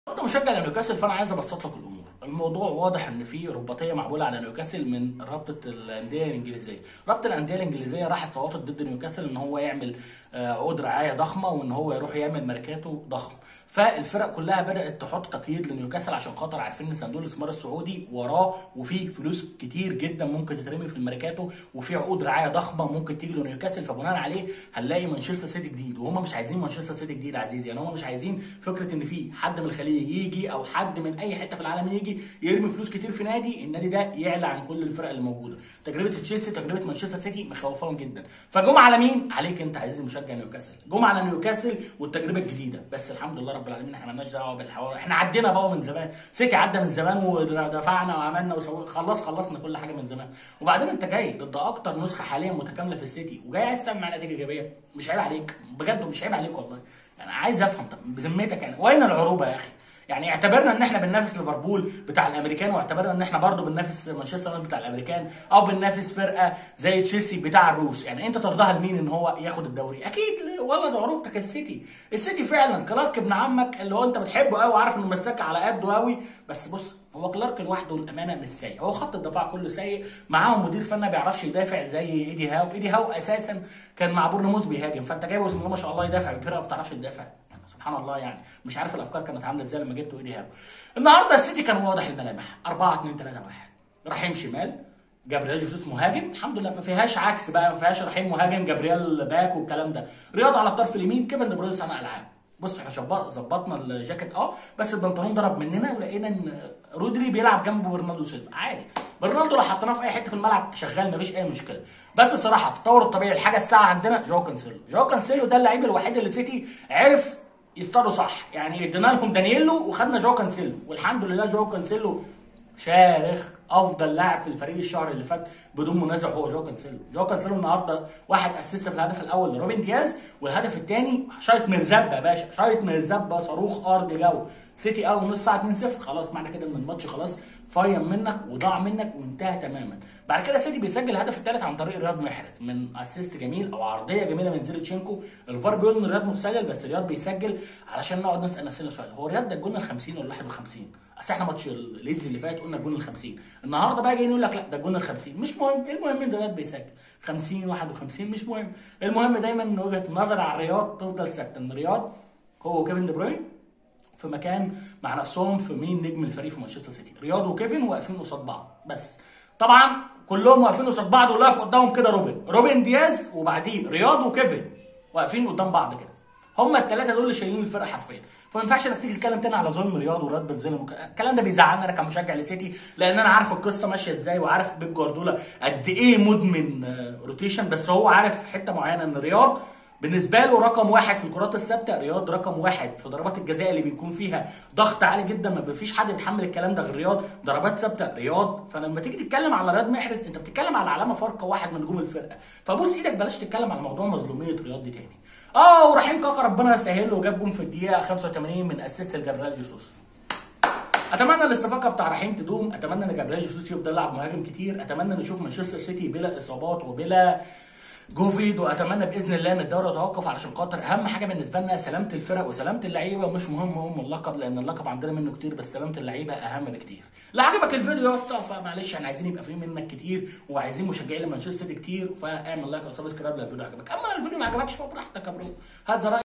انت مشجع لنيوكاسل فانا عايز ابسط لك الامور الموضوع واضح ان في رباطيه معموله على نيوكاسل من رابطه الانديه الانجليزيه رابطه الانديه الانجليزيه راحت صوتت ضد نيوكاسل ان هو يعمل آه، عقود رعايه ضخمه وان هو يروح يعمل ماركاته ضخم فالفرق كلها بدات تحط تقييد لنيوكاسل عشان خاطر عارفين ان صندوق الاستثمار السعودي وراه وفي فلوس كتير جدا ممكن تترمي في الماركاتو وفي عقود رعايه ضخمه ممكن تيجي لنيوكاسل فبناء عليه هنلاقي مانشستر سيتي جديد وهم مش عايزين مانشستر سيتي جديد عزيزي يعني هم مش عايزين فكره ان في حد من الخليج يجي او حد من اي حته في العالم يجي يرمي فلوس كتير في نادي النادي ده يعلى عن كل الفرق اللي موجوده تجربه تشيلسي تجربه مانشستر سيتي مخوفاهم جدا فجم على مين عليك انت عزيزي مشجع نيوكاسل جم على نيوكاسل والتجربه الجديده بس الحمد لله رب العالمين احنا مالناش دعوه بالحوار احنا عدينا بابا من زمان سيتي عدى من زمان ودفعنا وعملنا وسوينا خلاص خلصنا كل حاجه من زمان وبعدين انت جاي ضد اكتر نسخه حاليا متكامله في السيتي وجاي عايز تعمل معاه نتيجه ايجابيه مش عيب عليك بجد مش عيب عليك والله يعني عايز افهم طب بذمتك يعني وين العروبه يا اخي يعني اعتبرنا ان احنا بننافس ليفربول بتاع الامريكان واعتبرنا ان احنا برضو بننافس مانشستر يونايتد بتاع الامريكان او بننافس فرقه زي تشيلسي بتاع الروس يعني انت ترضاها لمين ان هو ياخد الدوري اكيد ولد عروبتك السيتي السيتي فعلا كلارك ابن عمك اللي هو انت بتحبه قوي وعارف انه مساك على قده قوي بس بص هو كلارك لوحده الامانه مش سيء هو خط الدفاع كله سيء معاهم مدير فني ما بيعرفش يدافع زي ايدي هاو ايدي هاو اساسا كان مع بورنموث بيهاجم فانت جايبه بسم الله ما شاء الله يدافع بفرقه ما بتعرفش تدافع سبحان الله يعني مش عارف الافكار كانت عامله ازاي لما جبته ايدي هاو النهارده السيتي كان واضح الملامح 4 2 3 1 رحيم شمال جابرييل جيسوس مهاجم الحمد لله ما فيهاش عكس بقى ما فيهاش رحيم مهاجم جابرييل باك والكلام ده رياض على الطرف اليمين كيفن دي بروين صانع العاب بص احنا شبط- ظبطنا الجاكيت اه بس البنطلون ضرب مننا ولقينا ان رودري بيلعب جنب برناردو سيلفا عادي برناردو لو حطيناه في اي حته في الملعب شغال مفيش اي مشكله بس بصراحه التطور الطبيعي الحاجه الساعه عندنا جو كانسيلو جو كانسيلو ده اللعيب الوحيد اللي سيتي عرف يصطادوا صح يعني ادينا لهم دانييلو وخدنا جو كانسيلو والحمد لله جو كانسيلو شارخ افضل لاعب في الفريق الشهر اللي فات بدون منازع هو جو كانسيلو جو كانسيلو النهارده واحد اسيست في الهدف الاول لروبن دياز والهدف الثاني شايط مرزبه يا باشا شايط مرزبه صاروخ ارض جو سيتي اول نص ساعه 2-0 خلاص معنى كده ان الماتش خلاص فايم منك وضاع منك وانتهى تماما بعد كده سيتي بيسجل الهدف الثالث عن طريق رياض محرز من اسيست جميل او عرضيه جميله من زيرتشينكو الفار بيقول ان رياض مسجل بس رياض بيسجل علشان نقعد نسال نفسنا سؤال هو رياض ده الجون ال 50 ولا 51 اصل احنا ماتش الليدز اللي فات قلنا الجون ال 50 النهارده بقى جايين يقول لك لا ده الجون ال 50 مش مهم المهم ان رياض بيسجل 50 51 مش مهم المهم دايما ان وجهه نظر على الرياض تفضل ثابته ان رياض هو وكيفن دي بروين في مكان مع نفسهم في مين نجم الفريق في مانشستر سيتي رياض وكيفن واقفين قصاد بعض بس طبعا كلهم واقفين قصاد بعض واللي واقف قدامهم كده روبن روبن دياز وبعديه رياض وكيفن واقفين قدام بعض كده هم الثلاثه دول اللي شايلين الفرقه حرفيا فما ينفعش انك تيجي تتكلم تاني على ظلم رياض ورد بالظلم وك- الكلام ده بيزعلني انا كمشجع لسيتي لان انا عارف القصه ماشيه ازاي وعارف بيب جوارديولا قد ايه مدمن آه، روتيشن بس هو عارف حته معينه ان رياض بالنسبه له رقم واحد في الكرات الثابته رياض رقم واحد في ضربات الجزاء اللي بيكون فيها ضغط عالي جدا ما فيش حد بيتحمل الكلام ده غير رياض ضربات ثابته رياض فلما تيجي تتكلم على رياض محرز انت بتتكلم على علامه فارقه واحد من نجوم الفرقه فبوس ايدك بلاش تتكلم على موضوع مظلوميه رياض دي تاني اه ورحيم كاكا ربنا يسهل له وجاب جون في الدقيقه 85 من اسيست لجبريل جيسوس اتمنى الاستفاقه بتاع رحيم تدوم اتمنى ان جابريل جيسوس يفضل يلعب مهاجم كتير اتمنى ان نشوف مانشستر سيتي بلا اصابات وبلا جوفيد واتمنى باذن الله ان الدوري يتوقف علشان خاطر اهم حاجه بالنسبه لنا سلامه الفرق وسلامه اللعيبه ومش مهم هم اللقب لان اللقب عندنا منه كتير بس سلامه اللعيبه اهم بكتير. لا عجبك الفيديو يا اسطى فمعلش احنا عايزين يبقى فيه منك كتير وعايزين مشجعين لمانشستر سيتي كتير فاعمل لايك او سبسكرايب لو الفيديو عجبك اما لو الفيديو ما عجبكش فبراحتك يا برو هذا رايي